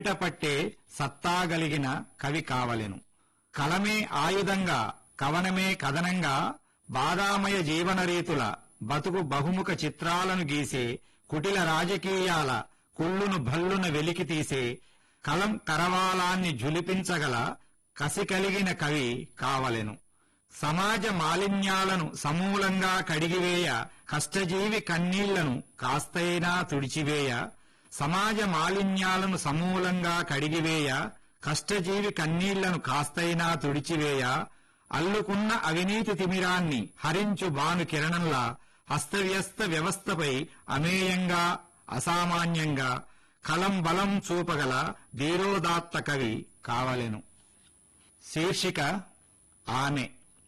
పట్టే సత్తాగలిగిన కవి కావలెను కలమే ఆయుధంగా కవనమే కథనంగా బాదామయ జీవన రీతుల బతుకు బహుముఖ చిత్రాలను గీసే కుటిల రాజకీయాల కుళ్ళును భల్లున వెలికి తీసే కలం కరవాలాన్ని జులిపించగల కసి కలిగిన కవి కావలెను సమాజ మాలిన్యాలను సమూలంగా కడిగివేయ కష్టజీవి కన్నీళ్లను కాస్తైనా తుడిచివేయ సమాజ మాలిన్యాలను సమూలంగా కడిగివేయ కష్టజీవి కన్నీళ్లను కాస్తైనా తుడిచివేయ అల్లుకున్న అవినీతి తిమిరాన్ని హరించు బాను కిరణంలా హస్తవ్యస్త వ్యవస్థపై అమేయంగా అసామాన్యంగా కలం బలం చూపగల ధీరోదాత్త కవి కావలెను శీర్షిక ఆమె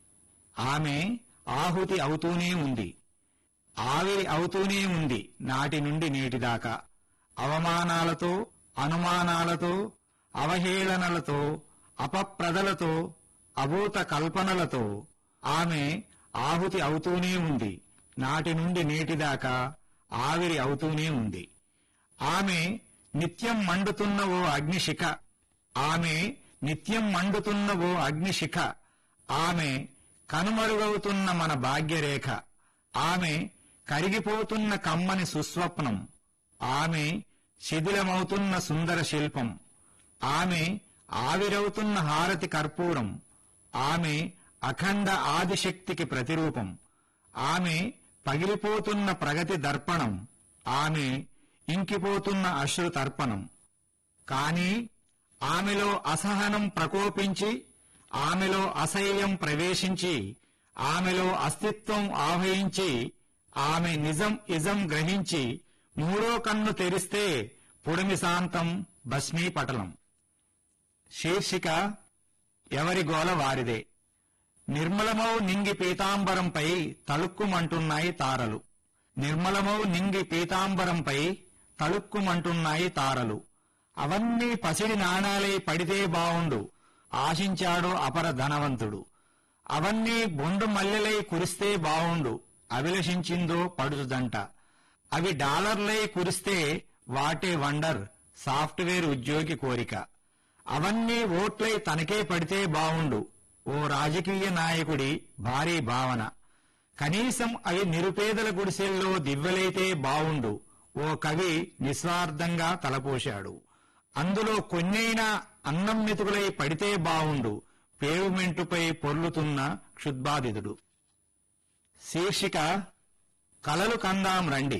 ఆమె ఆహుతి అవుతూనే ఉంది ఆవిరి అవుతూనే ఉంది నాటి నుండి నేటిదాకా అవమానాలతో అనుమానాలతో అవహేళనలతో అపప్రదలతో అభూత కల్పనలతో ఆమె ఆహుతి అవుతూనే ఉంది నాటి నుండి నేటిదాకా ఆవిరి అవుతూనే ఉంది ఆమె నిత్యం మండుతున్న ఓ అగ్నిశిఖ ఆమె నిత్యం మండుతున్న ఓ అగ్నిశిఖ ఆమె కనుమరుగవుతున్న మన భాగ్యరేఖ ఆమె కరిగిపోతున్న కమ్మని సుస్వప్నం ఆమె శిథిలమవుతున్న సుందర శిల్పం ఆమె ఆవిరవుతున్న హారతి కర్పూరం ఆమె అఖండ ఆదిశక్తికి ప్రతిరూపం ఆమె పగిలిపోతున్న ప్రగతి దర్పణం ఆమె ఇంకిపోతున్న అశ్రు తర్పణం కాని ఆమెలో అసహనం ప్రకోపించి ఆమెలో అసహ్యం ప్రవేశించి ఆమెలో అస్తిత్వం ఆవహించి ఆమె నిజం ఇజం గ్రహించి మూడో కన్ను తెరిస్తే పుడమి శాంతం భస్మీపటలం శీర్షిక ఎవరి గోల వారిదే నిర్మలమౌ నింగి పీతాంబరంపై తళుక్కుమంటున్నాయి తారలు నిర్మలమౌ నింగి పీతాంబరంపై తళుక్కుమంటున్నాయి తారలు అవన్నీ పసిడి నాణాలై పడితే బావుండు ఆశించాడు అపర ధనవంతుడు అవన్నీ బొండు మల్లెలై కురిస్తే బావుండు అభిలషించిందో పడుచుదంట అవి డాలర్లై కురిస్తే వాటే వండర్ సాఫ్ట్వేర్ ఉద్యోగి కోరిక అవన్నీ ఓట్లై తనకే పడితే బావుండు ఓ రాజకీయ నాయకుడి భారీ భావన కనీసం అవి నిరుపేదల గుడిసెల్లో దివ్వెలైతే బావుండు ఓ కవి నిస్వార్థంగా తలపోశాడు అందులో కొన్నైనా అన్నం మెతుకులై పడితే బావుండు పేవుమెంటుపై పొర్లుతున్న క్షుద్బాధితుడు శీర్షిక కలలు కందాం రండి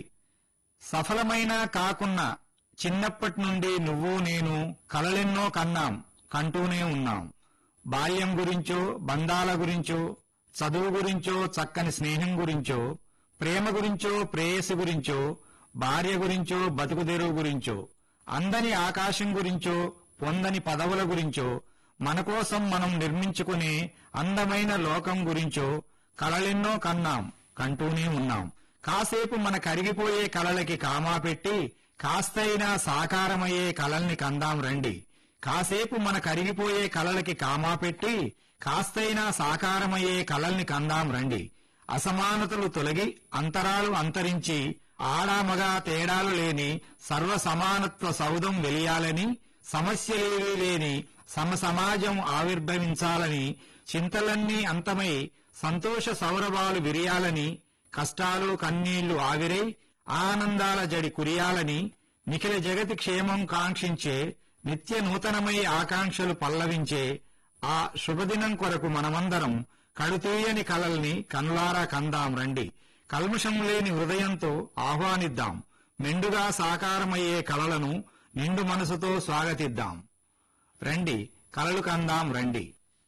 సఫలమైనా కాకున్నా చిన్నప్పటి నుండి నువ్వు నేను కలలెన్నో కన్నాం కంటూనే ఉన్నాం బాల్యం గురించో బంధాల గురించో చదువు గురించో చక్కని స్నేహం గురించో ప్రేమ గురించో ప్రేయసి గురించో భార్య గురించో బతుకుదెరువు గురించో అందని ఆకాశం గురించో పొందని పదవుల గురించో మన కోసం మనం నిర్మించుకునే అందమైన లోకం గురించో కలలెన్నో కన్నాం కంటూనే ఉన్నాం కాసేపు మన కరిగిపోయే కలలకి కామా పెట్టి కాస్తైనా సాకారమయ్యే కలల్ని కందాం రండి కాసేపు మన కరిగిపోయే కలలకి కామా పెట్టి కాస్తైనా సాకారమయ్యే కలల్ని కందాం రండి అసమానతలు తొలగి అంతరాలు అంతరించి ఆడామగా తేడాలు లేని సర్వ సమానత్వ సౌధం వెలియాలని సమస్యలేవీ లేని సమసమాజం ఆవిర్భవించాలని చింతలన్నీ అంతమై సంతోష సౌరభాలు విరియాలని కష్టాలు కన్నీళ్లు ఆవిరై ఆనందాల జడి కురియాలని నిఖిల జగతి క్షేమం కాంక్షించే నిత్య నూతనమై ఆకాంక్షలు పల్లవించే ఆ శుభదినం కొరకు మనమందరం కడుతీయని కలల్ని కనులారా కందాం రండి కల్మషం లేని హృదయంతో ఆహ్వానిద్దాం మెండుగా సాకారమయ్యే కలలను నిండు మనసుతో స్వాగతిద్దాం రండి కలలు కందాం రండి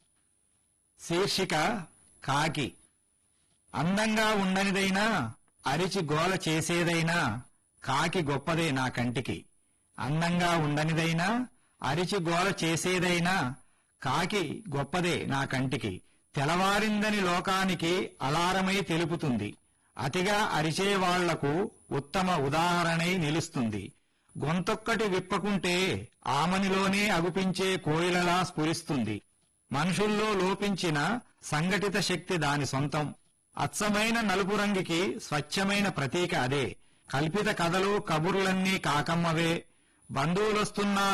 శీర్షిక కాకి అందంగా ఉండనిదైనా అరిచి గోల చేసేదైనా కాకి గొప్పదే నా కంటికి అందంగా ఉండనిదైనా అరిచి గోల చేసేదైనా కాకి గొప్పదే నా కంటికి తెలవారిందని లోకానికి అలారమై తెలుపుతుంది అతిగా అరిచేవాళ్లకు ఉత్తమ ఉదాహరణై నిలుస్తుంది గొంతొక్కటి విప్పకుంటే ఆమనిలోనే అగుపించే కోయిలలా స్ఫురిస్తుంది మనుషుల్లో లోపించిన సంఘటిత శక్తి దాని సొంతం అచ్చమైన నలుపు రంగుకి స్వచ్ఛమైన ప్రతీక అదే కల్పిత కథలు కబుర్లన్నీ కాకమ్మవే బంధువులొస్తున్నా